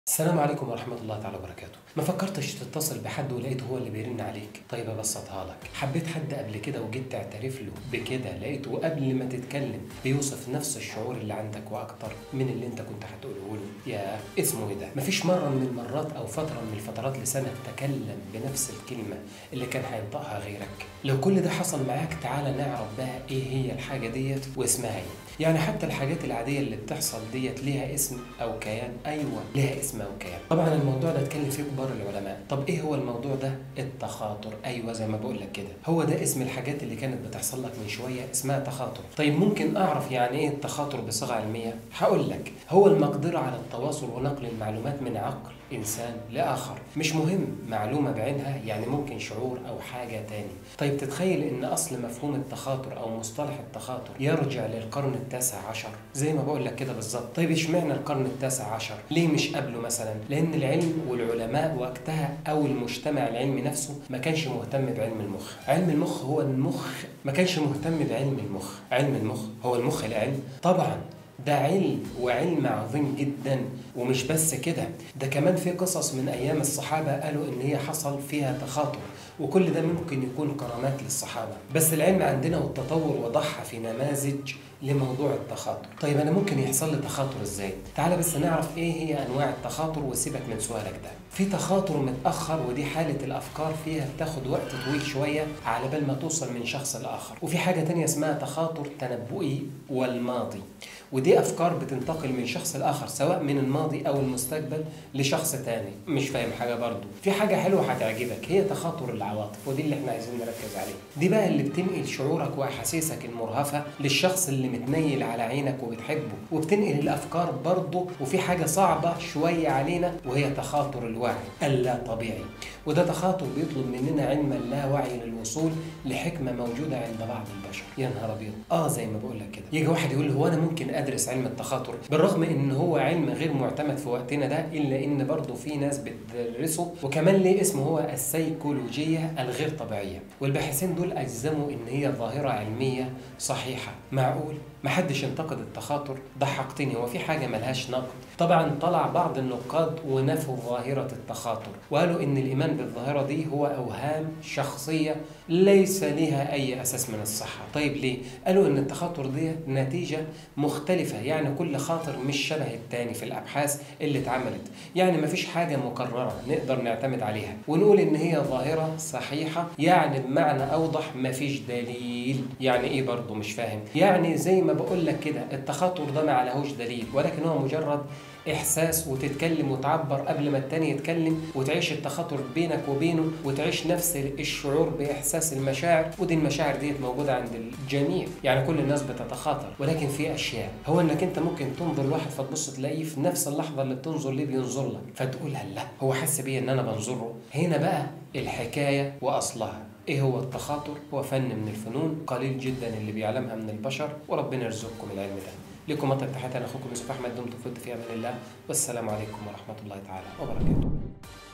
السلام عليكم ورحمة الله تعالى وبركاته ما فكرتش تتصل بحد ولقيته هو اللي بيرن عليك طيب ابسطها لك حبيت حد قبل كده وجيت تعترف له بكده لقيته قبل ما تتكلم بيوصف نفس الشعور اللي عندك واكتر من اللي انت كنت هتقوله له يا اسمه ايه ده مفيش مرة من المرات او فترة من الفترات لسانك تكلم بنفس الكلمة اللي كان هينطقها غيرك لو كل ده حصل معاك تعالى نعرف بقى ايه هي الحاجة ديت واسمها ايه يعني حتى الحاجات العادية اللي بتحصل ديت ليها اسم أو كيان أيوة ليها اسم أو كيان طبعا الموضوع ده اتكلم فيه كبار العلماء طب إيه هو الموضوع ده التخاطر أيوة زي ما بقول لك كده هو ده اسم الحاجات اللي كانت بتحصل لك من شوية اسمها تخاطر طيب ممكن أعرف يعني إيه التخاطر بصيغة علمية هقول لك هو المقدرة على التواصل ونقل المعلومات من عقل إنسان لآخر مش مهم معلومة بعينها يعني ممكن شعور أو حاجة تاني طيب تتخيل إن أصل مفهوم التخاطر أو مصطلح التخاطر يرجع للقرن التاسع عشر زي ما بقول لك كده بالظبط طيب اشمعنى القرن التاسع عشر ليه مش قبله مثلا لأن العلم والعلماء وقتها أو المجتمع العلمي نفسه ما كانش مهتم بعلم المخ علم المخ هو المخ ما كانش مهتم بعلم المخ علم المخ هو المخ العلم طبعا ده علم وعلم عظيم جدا ومش بس كده ده كمان في قصص من ايام الصحابه قالوا ان هي حصل فيها تخاطر وكل ده ممكن يكون كرامات للصحابه بس العلم عندنا والتطور وضعها في نماذج لموضوع التخاطر طيب انا ممكن يحصل لي تخاطر ازاي تعال بس نعرف ايه هي انواع التخاطر وسيبك من سؤالك ده في تخاطر متاخر ودي حاله الافكار فيها بتاخد وقت طويل شويه على بال ما توصل من شخص لاخر وفي حاجه تانية اسمها تخاطر تنبؤي والماضي ودي افكار بتنتقل من شخص لاخر سواء من الماضي او المستقبل لشخص تاني مش فاهم حاجه برضو في حاجه حلوه هتعجبك هي تخاطر العواطف ودي اللي احنا عايزين نركز عليه دي بقى اللي بتنقل شعورك واحاسيسك المرهفه للشخص اللي متنيل على عينك وبتحبه وبتنقل الافكار برضه وفي حاجه صعبه شويه علينا وهي تخاطر الوعي اللا طبيعي وده تخاطر بيطلب مننا علم اللاوعي للوصول لحكمه موجوده عند بعض البشر يا نهار ابيض اه زي ما بقول لك كده يجي واحد يقول هو انا ممكن ادرس علم التخاطر بالرغم ان هو علم غير معتمد في وقتنا ده الا ان برضه في ناس بتدرسه وكمان ليه اسمه هو السيكولوجيه الغير طبيعيه والباحثين دول اجزموا ان هي ظاهره علميه صحيحه معقول محدش انتقد التخاطر ضحكتني هو في حاجه ملهاش نقد طبعا طلع بعض النقاد ونفوا ظاهره التخاطر وقالوا ان الايمان بالظاهره دي هو اوهام شخصيه ليس لها اي اساس من الصحه طيب ليه قالوا ان التخاطر دي نتيجه مختلفه يعني كل خاطر مش شبه التاني في الابحاث اللي اتعملت يعني مفيش حاجه مكرره نقدر نعتمد عليها ونقول ان هي ظاهره صحيحه يعني بمعنى اوضح مفيش دليل يعني ايه برضه مش فاهم يعني زي ما بقول لك كده التخاطر ده ما عليهوش دليل ولكن هو مجرد احساس وتتكلم وتعبر قبل ما التاني يتكلم وتعيش التخاطر بينك وبينه وتعيش نفس الشعور باحساس المشاعر ودي المشاعر ديت موجوده عند الجميع يعني كل الناس بتتخاطر ولكن في اشياء هو انك انت ممكن تنظر لواحد فتبص تلاقيه في نفس اللحظه اللي بتنظر ليه بينظر لك فتقول هلا هو حس بيا ان انا بنظره هنا بقى الحكايه واصلها ايه هو التخاطر هو فن من الفنون قليل جدا اللي بيعلمها من البشر وربنا يرزقكم العلم ده لكم مطلب تحياتي انا اخوكم يوسف احمد دمتم في في امان الله والسلام عليكم ورحمه الله تعالى وبركاته